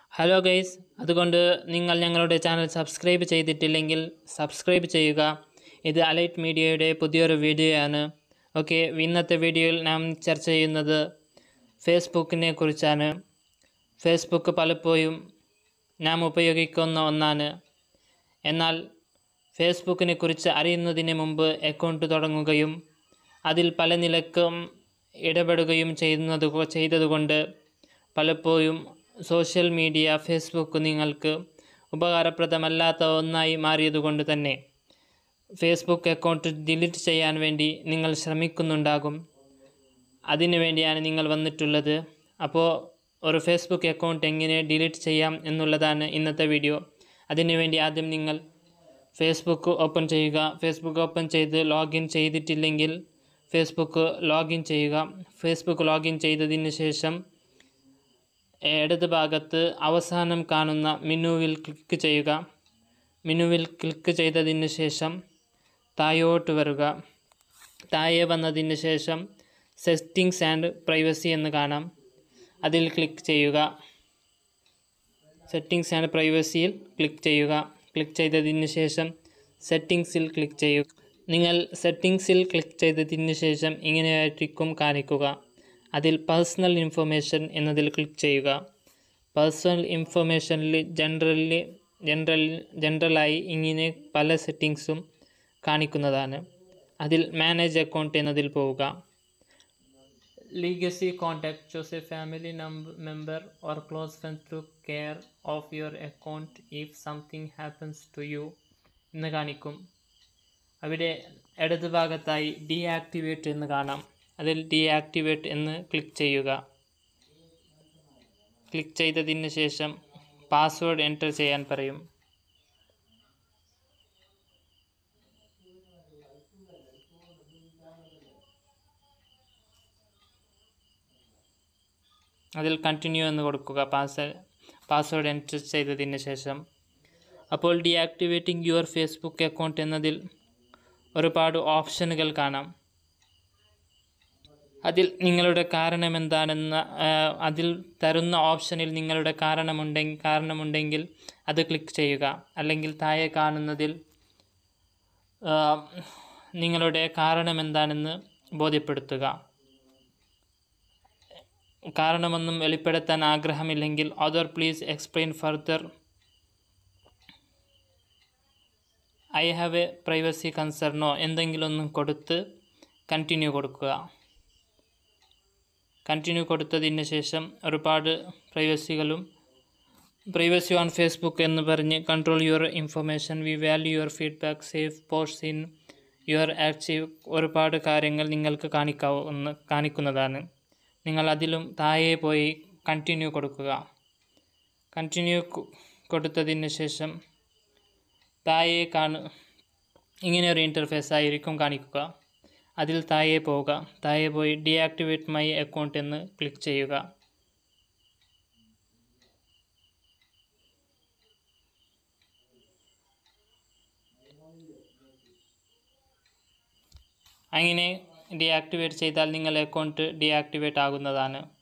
hello guys അതുകൊണ്ട് നിങ്ങൾ ഞങ്ങളുടെ ചാനൽ സബ്സ്ക്രൈബ് ചെയ്തിട്ടില്ലെങ്കിൽ സബ്സ്ക്രൈബ് ചെയ്യുക ഇത് അലൈറ്റ് മീഡിയയുടെ പുതിയൊരു വീഡിയോയാണ് ഓക്കെ ഇന്നത്തെ വീഡിയോയിൽ നാം ചർച്ച ചെയ്യുന്നത് ഫേസ്ബുക്കിനെ കുറിച്ചാണ് ഫേസ്ബുക്ക് പലപ്പോഴും നാം ഉപയോഗിക്കുന്ന ഒന്നാണ് എന്നാൽ ഫേസ്ബുക്കിനെ കുറിച്ച് അറിയുന്നതിന് മുമ്പ് അക്കൗണ്ട് തുടങ്ങുകയും അതിൽ പല നിലക്കും ഇടപെടുകയും ചെയ്യുന്നത് ചെയ്തതുകൊണ്ട് പലപ്പോഴും സോഷ്യൽ മീഡിയ ഫേസ്ബുക്ക് നിങ്ങൾക്ക് ഉപകാരപ്രദമല്ലാത്ത ഒന്നായി മാറിയതുകൊണ്ട് തന്നെ ഫേസ്ബുക്ക് അക്കൗണ്ട് ഡിലീറ്റ് ചെയ്യാൻ വേണ്ടി നിങ്ങൾ ശ്രമിക്കുന്നുണ്ടാകും അതിനു വേണ്ടിയാണ് നിങ്ങൾ വന്നിട്ടുള്ളത് അപ്പോൾ ഒരു ഫേസ്ബുക്ക് അക്കൗണ്ട് എങ്ങനെ ഡിലീറ്റ് ചെയ്യാം എന്നുള്ളതാണ് ഇന്നത്തെ വീഡിയോ അതിനുവേണ്ടി ആദ്യം നിങ്ങൾ ഫേസ്ബുക്ക് ഓപ്പൺ ചെയ്യുക ഫേസ്ബുക്ക് ഓപ്പൺ ചെയ്ത് ലോഗിൻ ചെയ്തിട്ടില്ലെങ്കിൽ ഫേസ്ബുക്ക് ലോഗിൻ ചെയ്യുക ഫേസ്ബുക്ക് ലോഗിൻ ചെയ്തതിന് ശേഷം ഇടത് ഭാഗത്ത് അവസാനം കാണുന്ന മെനുവിൽ ക്ലിക്ക് ചെയ്യുക മെനുവിൽ ക്ലിക്ക് ചെയ്തതിന് ശേഷം താഴോട്ട് വരിക താഴെ വന്നതിന് ശേഷം സെറ്റിങ്സ് ആൻഡ് പ്രൈവസി എന്ന് കാണാം അതിൽ ക്ലിക്ക് ചെയ്യുക സെറ്റിങ്സ് ആൻഡ് പ്രൈവസിയിൽ ക്ലിക്ക് ചെയ്യുക ക്ലിക്ക് ചെയ്തതിന് ശേഷം സെറ്റിങ്സിൽ ക്ലിക്ക് ചെയ്യുക നിങ്ങൾ സെറ്റിങ്സിൽ ക്ലിക്ക് ചെയ്തതിന് ശേഷം ഇങ്ങനെയായിരിക്കും കാണിക്കുക അതിൽ പേഴ്സണൽ ഇൻഫർമേഷൻ എന്നതിൽ ക്ലിക്ക് ചെയ്യുക പേഴ്സണൽ ഇൻഫർമേഷനിൽ ജനറലി ജനറൽ ജനറലായി ഇങ്ങനെ പല സെറ്റിങ്സും കാണിക്കുന്നതാണ് അതിൽ മാനേജ് അക്കൗണ്ട് എന്നതിൽ പോവുക legacy contact choose a family member or close friend to care of your account if something happens to you എന്ന് കാണിക്കും അവിടെ ഇടത് ഭാഗത്തായി ഡീആക്ടിവേറ്റ് എന്ന് കാണാം അതിൽ ഡീആക്ടിവേറ്റ് എന്ന് ക്ലിക്ക് ചെയ്യുക ക്ലിക്ക് ചെയ്തതിന് ശേഷം പാസ്വേഡ് എൻ്റർ ചെയ്യാൻ പറയും അതിൽ കണ്ടിന്യൂ എന്ന് കൊടുക്കുക പാസ് പാസ്വേഡ് എൻ്റർ ചെയ്തതിന് ശേഷം അപ്പോൾ ഡീആക്ടിവേറ്റിംഗ് യുവർ ഫേസ്ബുക്ക് അക്കൗണ്ട് എന്നതിൽ ഒരുപാട് ഓപ്ഷനുകൾ കാണാം അതിൽ നിങ്ങളുടെ കാരണം എന്താണെന്ന് അതിൽ തരുന്ന ഓപ്ഷനിൽ നിങ്ങളുടെ കാരണമുണ്ടെങ്കിൽ കാരണമുണ്ടെങ്കിൽ അത് ക്ലിക്ക് ചെയ്യുക അല്ലെങ്കിൽ താഴെ കാണുന്നതിൽ നിങ്ങളുടെ കാരണം എന്താണെന്ന് ബോധ്യപ്പെടുത്തുക കാരണമൊന്നും വെളിപ്പെടുത്താൻ ആഗ്രഹമില്ലെങ്കിൽ other please explain further I have a privacy കൺസേർണോ എന്തെങ്കിലും ഒന്നും കൊടുത്ത് കണ്ടിന്യൂ കൊടുക്കുക കണ്ടിന്യൂ കൊടുത്തതിന് ശേഷം ഒരുപാട് പ്രൈവസികളും പ്രൈവസി ഓൺ ഫേസ്ബുക്ക് എന്ന് പറഞ്ഞ് control your information we value your feedback safe post in your active ഒരുപാട് കാര്യങ്ങൾ നിങ്ങൾക്ക് കാണിക്കാവുന്ന കാണിക്കുന്നതാണ് നിങ്ങൾ അതിലും താഴെ പോയി കണ്ടിന്യൂ കൊടുക്കുക കണ്ടിന്യൂ കൊടുത്തതിന് ശേഷം താഴെ കാണു ഇങ്ങനെ ഒരു ഇൻ്റർഫേസ് ആയിരിക്കും കാണിക്കുക അതിൽ താഴെ പോവുക താഴെ പോയി ഡീആക്ടിവേറ്റ് മൈ അക്കൗണ്ട് എന്ന് ക്ലിക്ക് ചെയ്യുക അങ്ങനെ ഡീആക്ടിവേറ്റ് ചെയ്താൽ നിങ്ങളുടെ അക്കൗണ്ട് ഡീആക്ടിവേറ്റ് ആകുന്നതാണ്